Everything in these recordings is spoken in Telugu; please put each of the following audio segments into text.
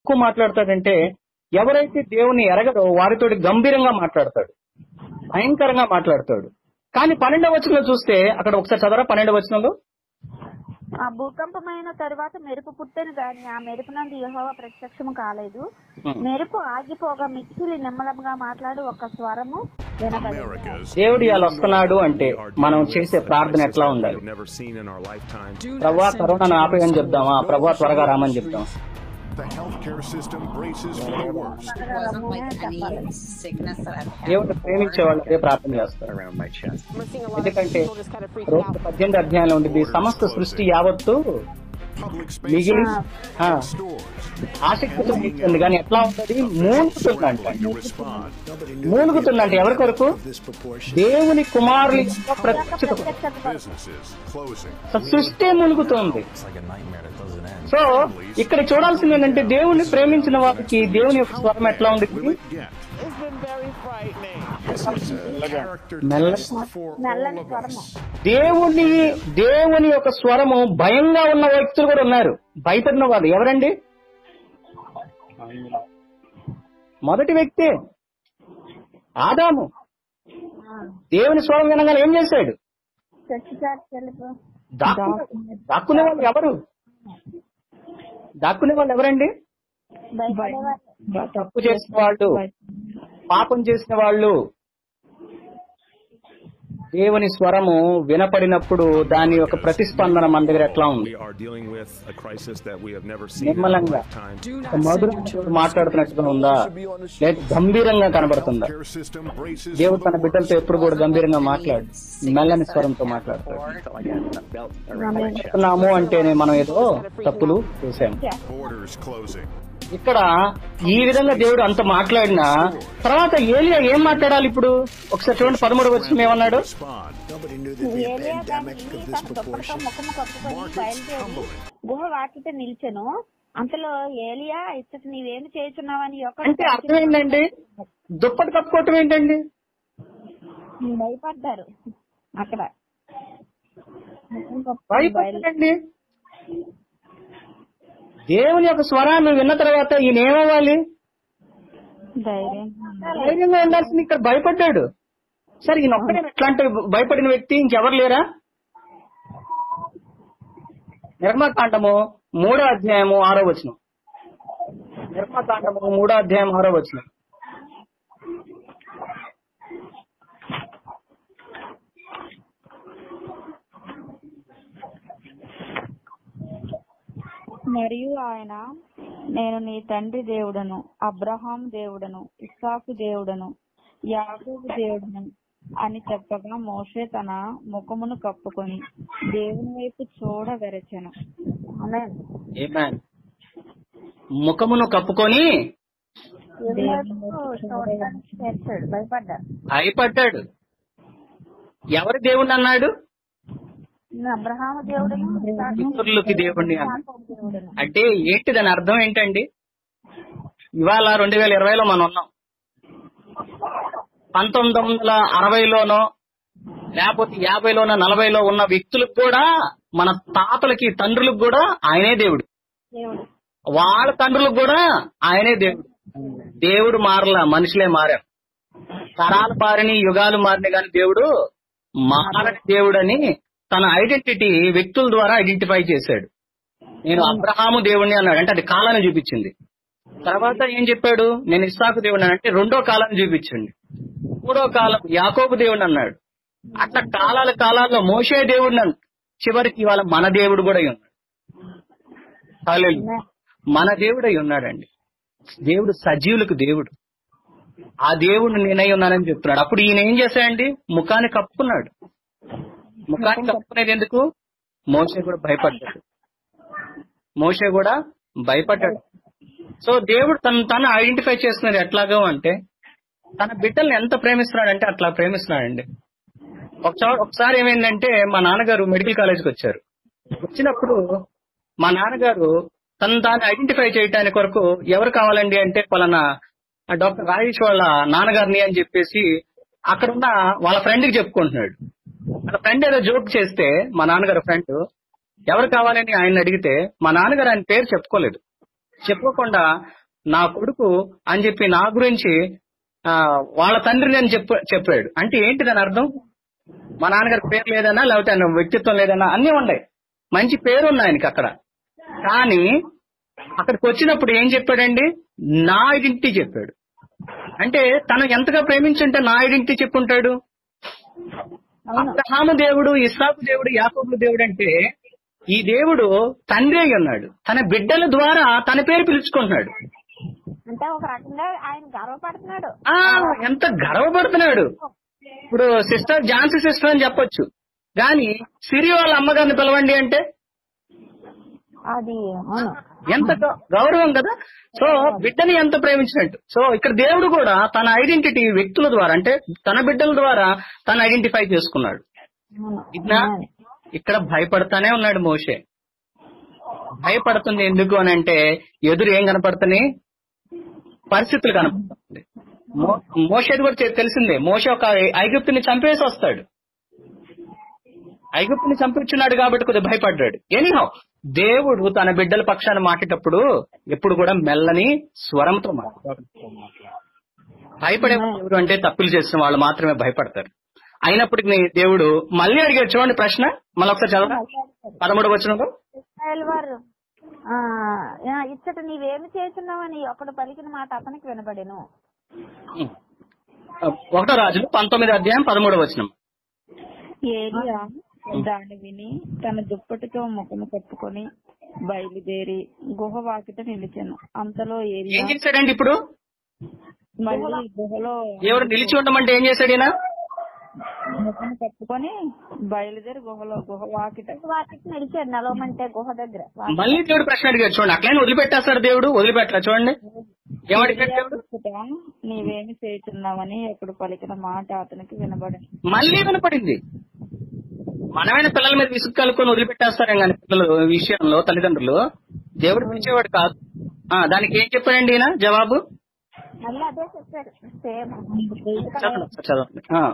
ఎక్కువ మాట్లాడతాడంటే ఎవరైతే దేవుని ఎరగరో వారితోటి గంభీరంగా మాట్లాడతాడు భయంకరంగా మాట్లాడతాడు కానీ పన్నెండవ వచనంలో చూస్తే అక్కడ ఒకసారి చదవరా పన్నెండవ వచనంలో ఆ భూకంపమైన తరువాత మెరుపు పుట్టెను గాని ఆ మెరుపు నందు యెహోవా ప్రత్యక్షము కాలేదు Hmm. మెరుపు ఆగిపోగా మిక్కిలి నిమ్మలంగా మాట్లాడు ఒక స్వరము వినబడింది America's దేవుడు ఇలా వస్తున్నాడు అంటే మనం చేసే ప్రార్థన ఎట్లా ఉండాలి we've never seen in our lifetime. ప్రభా కరోనాను ఆపేయని చెప్దామా ప్రభా త్వరగా రామని చెప్దాం The healthcare system braces for the worst. It wasn't like any sickness that I've had. దేవుడిని ప్రేమించే వాళ్ళు అదే ప్రార్థన చేస్తారు around my chest. We're seeing a lot of ఎందుకంటే people just kind of freaking రోజు out. పద్దెనిమిది అధ్యాయంలో ఉండేది సమస్త సృష్టి యావత్తు Public మిగిలి spaces ఆ, and stores. ఆసక్తితో నిలిచింది కానీ ఎట్లా ఉంటది మూలుగుతుందంట When you respond. మూలుగుతుందంట ఎవరి కొరకు దేవుని కుమారుని యొక్క ప్రత్యక్షత కొరకు. ప్రత్యక్షత కొరకు. Businesses closing. అసలు సృష్టి మూలుగుతుంది It's like a nightmare that doesn't end. So ఇక్కడ చూడాల్సింది ఏంటంటే దేవుని ప్రేమించిన వారికి దేవుని యొక్క స్వరం ఎట్లా Will ఉంటుంది it get? It's been very frightening. This is a character Mella- test for all నల్లని of స్వరము us. దేవుని దేవుని యొక్క స్వరము భయంగా ఉన్న వ్యక్తులు కూడా ఉన్నారు భయపడిన వాళ్ళు ఎవరండి మొదటి వ్యక్తి ఆదాము దేవుని స్వరం వినగానే ఏం చేశాడు చర్చి చాటు తెలుపు దాక్కు దాక్కునే వాళ్ళు ఎవరు దాక్కునే వాళ్ళు ఎవరండి భయపడేవారు తప్పు చేసిన వాళ్ళు పాపం చేసిన వాళ్ళు దేవుని స్వరము వినపడినప్పుడు దాని యొక్క ప్రతిస్పందన మన దగ్గర ఎట్లా ఉంది We are dealing with a crisis that we have never seen in our నిమ్మలంగా lifetime. ఒక మధురంతో మాట్లాడుతున్నట్టుగా ఉందా లేదా గంభీరంగా కనబడుతుందా Healthcare system braces దేవుడు for తన the బిడ్డలతో worst. ఎప్పుడు కూడా గంభీరంగా మాట్లాడు మెల్లని స్వరంతో మాట్లాడతాడు Felt like I had a belt around my chest. చెప్తున్నాము అంటేనే మనం ఏదో తప్పులు చేసాము Borders closing. ఇక్కడ ఈ విధంగా దేవుడు అంత మాట్లాడినా తర్వాత ఏలియా ఏం మాట్లాడాలి ఇప్పుడు ఒకసారి చూడండి పదమూడు వచ్చిన ఏమన్నాడు Respond. Nobody knew there'd be a ఏలియా pandemic దాన్ని of this తన దుప్పటితో proportion. ముఖము కప్పుకొని Markets బయలుదేరి tumbling. గుహ వాకిట నిల్చెను అంతలో ఏలియా ఇచ్చట నీవేమి చేస్తున్నావని అంటే అర్థం ఏంటండి దుప్పటి కప్పుకోవటం ఏంటండి భయపడ్డారు అక్కడ భయపడకండి దేవుని యొక్క స్వరాన్ని విన్న తర్వాత ఈయన ఏమవ్వాలి ధైర్యం ధైర్యంగా ఉండాల్సింది ఇక్కడ భయపడ్డాడు సరే ఈయన ఒక్కడే ఎట్లాంటి భయపడిన వ్యక్తి ఇంకెవరు లేరా నిర్మాకాండము మూడో అధ్యాయము ఆరో వచనం నిర్మాకాండము మూడో అధ్యాయం ఆరో వచనం మరియు ఆయన నేను నీ తండ్రి దేవుడను అబ్రహాం దేవుడను ఇస్సాకు దేవుడను యాకోబు దేవుడను అని చెప్పగా మోషే తన ముఖమును కప్పుకొని దేవుని వైపు చూడగరచెను ఏమాన్ ముఖమును కప్పుకొని భయపడ్డారు భయపడ్డాడు ఎవరి దేవుణ్ణి అన్నాడు అబ్రహాము దేవుడను పితరులకి దేవుణ్ణి అన్నాడు యాకోబు దేవుడను అంటే ఏంటి దాని అర్థం ఏంటండి ఇవాళ రెండు వేల ఇరవైలో మనం ఉన్నాం పంతొమ్మిది వందల అరవైలోనో లేకపోతే యాభైలోనో నలభైలో ఉన్న వ్యక్తులకు కూడా మన తాతలకి తండ్రులకు కూడా ఆయనే దేవుడు దేవుడు వాళ్ళ తండ్రులకు కూడా ఆయనే దేవుడు దేవుడు మారలా మనుషులే మారారు తరాలు మారిని యుగాలు మారిన కానీ దేవుడు మారని దేవుడని తన ఐడెంటిటీ వ్యక్తుల ద్వారా ఐడెంటిఫై చేశాడు నేను అబ్రహాము దేవుణ్ణి అన్నాడు అంటే అది కాలాన్ని చూపించింది తర్వాత ఏం చెప్పాడు నేను ఇస్సాకు దేవుణ్ణి అంటే రెండో కాలాన్ని చూపించండి మూడో కాలం యాకోబు దేవుణ్ణి అన్నాడు అట్లా కాలాల కాలాల్లో మోసే దేవుడిని అన్నాడు చివరికి ఇవాళ మన దేవుడు కూడా అయి ఉన్నాడు హల్లెలూయా. మన దేవుడు అయి ఉన్నాడండి దేవుడు సజీవులకు దేవుడు ఆ దేవుడు నేనై ఉన్నానని చెప్తున్నాడు అప్పుడు ఈయన ఏం చేశాడండి ముఖాన్ని కప్పుకున్నాడు ముఖాన్ని కప్పుకునేది ఎందుకు మోసే కూడా భయపడ్డాడు మోసే కూడా భయపడ్డాడు సో దేవుడు తను తను ఐడెంటిఫై చేస్తున్నది ఎట్లాగో అంటే తన బిడ్డల్ని ఎంత ప్రేమిస్తున్నాడంటే అట్లా ప్రేమిస్తున్నాడండి ఒకసారి ఒకసారి ఏమైందంటే మా నాన్నగారు మెడికల్ కాలేజ్కి వచ్చారు వచ్చినప్పుడు మా నాన్నగారు తను తాను ఐడెంటిఫై చేయడానికి కొరకు ఎవరు కావాలండి అంటే పలానా డాక్టర్ రాజేష్ వాళ్ళ నాన్నగారిని అని చెప్పేసి అక్కడున్న వాళ్ళ ఫ్రెండ్ కి చెప్పుకుంటున్నాడు వాళ్ళ ఫ్రెండ్ ఏదో జోక్ చేస్తే మా నాన్నగారు ఫ్రెండ్ ఎవరు కావాలని ఆయన అడిగితే మా నాన్నగారు ఆయన పేరు చెప్పుకోలేదు చెప్పకుండా నా కొడుకు అని చెప్పి నా గురించి ఆ, వాళ్ళ తండ్రిని అని చెప్ప చెప్పాడు అంటే ఏంటి దాని అర్థం మా నాన్నగారి పేరు లేదన్నా లేకపోతే ఆయన వ్యక్తిత్వం లేదన్నా అన్నీ ఉన్నాయి మంచి పేరు ఉంది ఆయనకి అక్కడ కానీ అక్కడికి వచ్చినప్పుడు ఏం చెప్పాడండి నా ఐడెంటిటీ చెప్పాడు అంటే తను ఎంతగా ప్రేమించుంటే నా ఐడెంటిటీ చెప్పుంటాడు అబ్రహాము దేవుడు ఇస్సాకు దేవుడు యాకోబు దేవుడు అంటే ఈ దేవుడు తండ్రి అయి ఉన్నాడు తన బిడ్డల ద్వారా తన పేరు పిలుచుకుంటున్నాడు అంటే ఒక రకంగా ఆయన గర్వపడుతున్నాడు ఆ ఎంత గర్వపడుతున్నాడు ఇప్పుడు సిస్టర్ ఝాన్సీ సిస్టర్ అని చెప్పొచ్చు కానీ సిరి వాళ్ళ అమ్మగారిని పిలవండి అంటే అది అవును ఎంత గౌ- గౌరవం కదా సో బిడ్డని ఎంత ప్రేమించినట్టు సో ఇక్కడ దేవుడు కూడా తన ఐడెంటిటీ వ్యక్తుల ద్వారా అంటే తన బిడ్డల ద్వారా తను ఐడెంటిఫై చేసుకున్నాడు అవును ఇట్లా ఇక్కడ భయపడతానే ఉన్నాడు మోషే భయపడుతుంది ఎందుకు అని అంటే ఎదురు ఏం కనపడుతున్నాయి పరిస్థితులు కనపడుతుంది మో- మోషేది కూడా తె- తెలిసిందే మోషే ఒక ఐగుప్తుని చంపేసి వస్తాడు ఐగుప్తుని చంపించున్నాడు కాబట్టి కొద్దిగా భయపడ్డాడు ఎనీహౌ దేవుడు తన బిడ్డల పక్షాన మాట్లాడేటప్పుడు ఎప్పుడు కూడా మెల్లని స్వరంతో మాట్లాడతాడు భయపడే వాళ్ళు ఎవరు అంటే తప్పులు చేసిన వాళ్ళు మాత్రమే భయపడతారు అయినప్పటికీ దేవుడు మళ్ళీ అడిగాడు చూడండి ప్రశ్న మళ్ళీ ఒకసారి చదవ పదమూడు వచ్చినప్పుడు ఇస్రాయేల్ వారు ఆ, ఆ, ఇచ్చట నీవేమి చేస్తున్నావని ఒకడు పలికిన మాట అతనికి వినబడెను ఒకటో రాజులు పంతొమ్మిది అధ్యాయం పదమూడు వచనం ఏలియా దాన్ని విని తన దుప్పటితో ముఖము కప్పుకొని బయలుదేరి గుహ వాకిట నిలిచెను అంతలో ఏం ఏలియా చేశాడండి ఇప్పుడు మళ్ళీ గుహలో దేవుడు నిలిచి ఉండమంటే ఏం చేశాడు ఈయన ముఖము కప్పుకొని బయలుదేరి గుహలో గుహ వాకిట వాటికి నిలిచాడు నలవమంటే గుహ దగ్గర మళ్ళీ దేవుడు ప్రశ్న అడిగాడు చూడండి అట్లనే వదిలిపెట్టేస్తాడు దేవుడు వదిలిపెట్టలే చూడండి ఏమడిగాడు దేవుడు ఇచ్చట నీవేమి చేస్తున్నావని ఒకడు పలికిన మాట అతనికి వినబడింది మళ్ళీ వినపడింది మనమైన పిల్లల మీద విసుగు కలుకొని వదిలిపెట్టేస్తారేం కానీ పిల్లలు విషయంలో తల్లిదండ్రులు దేవుడు పిలిచేవాడు కాదు ఆ దానికి ఏం చెప్పాడండి ఈయన జవాబు మళ్ళీ అదే చెప్పాడు సేమ్ చదవండి ఒకసారి చదవండి ఆ.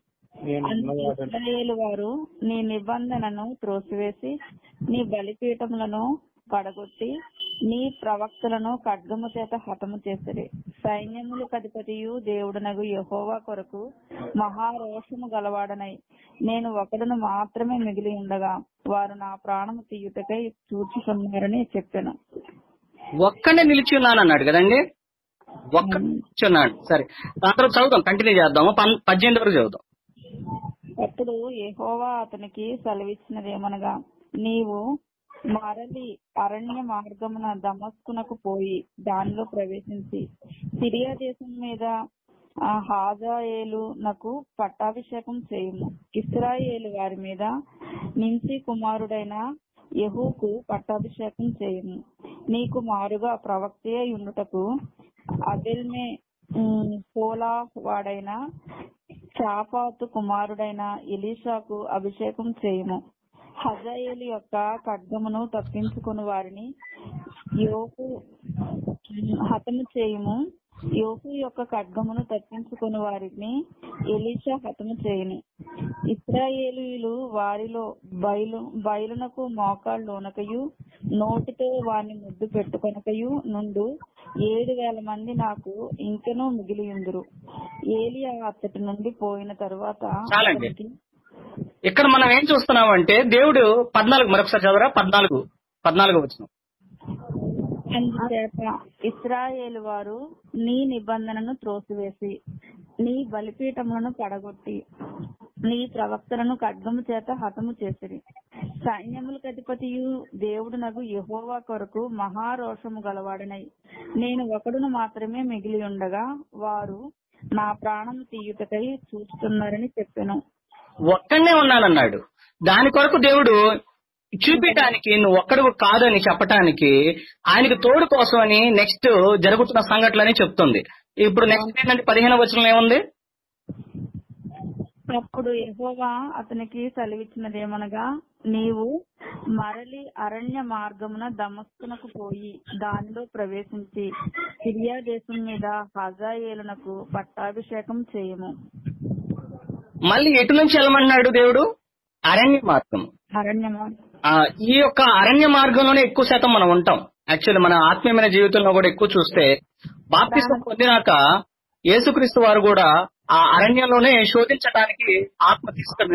ఇస్రాయేలు వారు నీ నిబంధనను త్రోసివేసి నీ బలిపీఠములను పడగొట్టి నీ ప్రవక్తలను ఖడ్గము చేత హతము చేసిరి సైన్యములకు అధిపతియు దేవుడనగు యెహోవా కొరకు మహారోషము గలవాడనై నేను ఒకడును మాత్రమే మిగిలి ఉండగా వారు నా ప్రాణము తీయుటకై చూచుకున్నారని చెప్పాను ఒక్కడే నిలిచి ఉన్నాను అన్నాడు కదండి ఒక్క నిలిచి ఉన్నాడు సరే దాని తర్వాత చదువుదాం కంటిన్యూ చేద్దాము పన్- పద్దెనిమిది వరకు చదువుదాం అప్పుడు యెహోవా అతనికి సెలవిచ్చినదేమనగా నీవు మరలి అరణ్య మార్గమున దమస్కునకు పోయి దానిలో ప్రవేశించి సిరియా దేశం మీద ఆ హాజాయేలు నకు పట్టాభిషేకం చేయుము ఇస్రాయేలు వారి మీద నింసి కుమారుడైన యహూకు పట్టాభిషేకం చేయుము నీకు మారుగా ప్రవక్తే ఉండుటకు అబెల్మే ఉమ్, పోలా వాడైన చాపాతు కుమారుడైన ఎలీషాకు అభిషేకం చేయుము హజాయేలు యొక్క ఖడ్గమును తప్పించుకుని వారిని యోపు హతము చేయుము యోపు యొక్క ఖడ్గమును తప్పించుకుని వారిని ఎలీషా హతము చేయును ఇస్రాయేలీలు వారిలో బయలు బయలునకు మోకాళ్ళలోనకయు నోటితో వారిని ముద్దు పెట్టుకొనకయు నుండు ఏడు వేల మంది నాకు ఇంకనూ మిగిలియుందురు ఏలియా అత్తటి నుండి పోయిన తరువాత చాలండి. అతనికి ఇక్కడ మనం ఏం చూస్తున్నాం అంటే దేవుడు పద్నాలుగు మరొకసారి చదవరా పద్నాలుగు పద్నాలుగు వచ్చిన అందుచేత ఇస్రాయేలు వారు నీ నిబంధనను త్రోసివేసి నీ బలిపీఠములను పడగొట్టి నీ ప్రవక్తలను ఖడ్గము చేత హతము చేసిరి సైన్యములకు అధిపతియు దేవుడు నగు యెహోవా కొరకు మహారోషము గలవాడనై నేను ఒకడును మాత్రమే మిగిలి ఉండగా వారు నా ప్రాణం తీయుటకై చూస్తున్నారని చెప్పాను ఒక్కడనే ఉన్నానన్నాడు దాని కొరకు దేవుడు చూపించడానికి నువ్వు ఒక్కడు కాదని చెప్పటానికి ఆయనకు తోడు కోసం అని నెక్స్ట్ జరుగుతున్న సంఘటనలని చెప్తుంది ఇప్పుడు నెక్స్ట్ ఏంటంటే పదిహేను వచనం ఏముంది అప్పుడు యెహోవా అతనికి సెలవిచ్చినదేమనగా నీవు మరలి అరణ్య మార్గమున దమస్కునకు పోయి దానిలో ప్రవేశించి సిరియా దేశం మీద హజాయేలునకు పట్టాభిషేకం చేయము మళ్ళీ ఎటు నుంచి వెళ్ళమన్నాడు దేవుడు అరణ్య మార్గం అరణ్య మార్గం ఆ, ఈ యొక్క అరణ్య మార్గంలోనే ఎక్కువ శాతం మనం ఉంటాం యాక్చువల్లీ మన ఆత్మీయమైన జీవితంలో కూడా ఎక్కువ చూస్తే బాప్తిసం పొందినాక యేసుక్రీస్తు వారు కూడా ఆ అరణ్యంలోనే శోధించడానికి ఆత్మ తీసుకెళ్ళి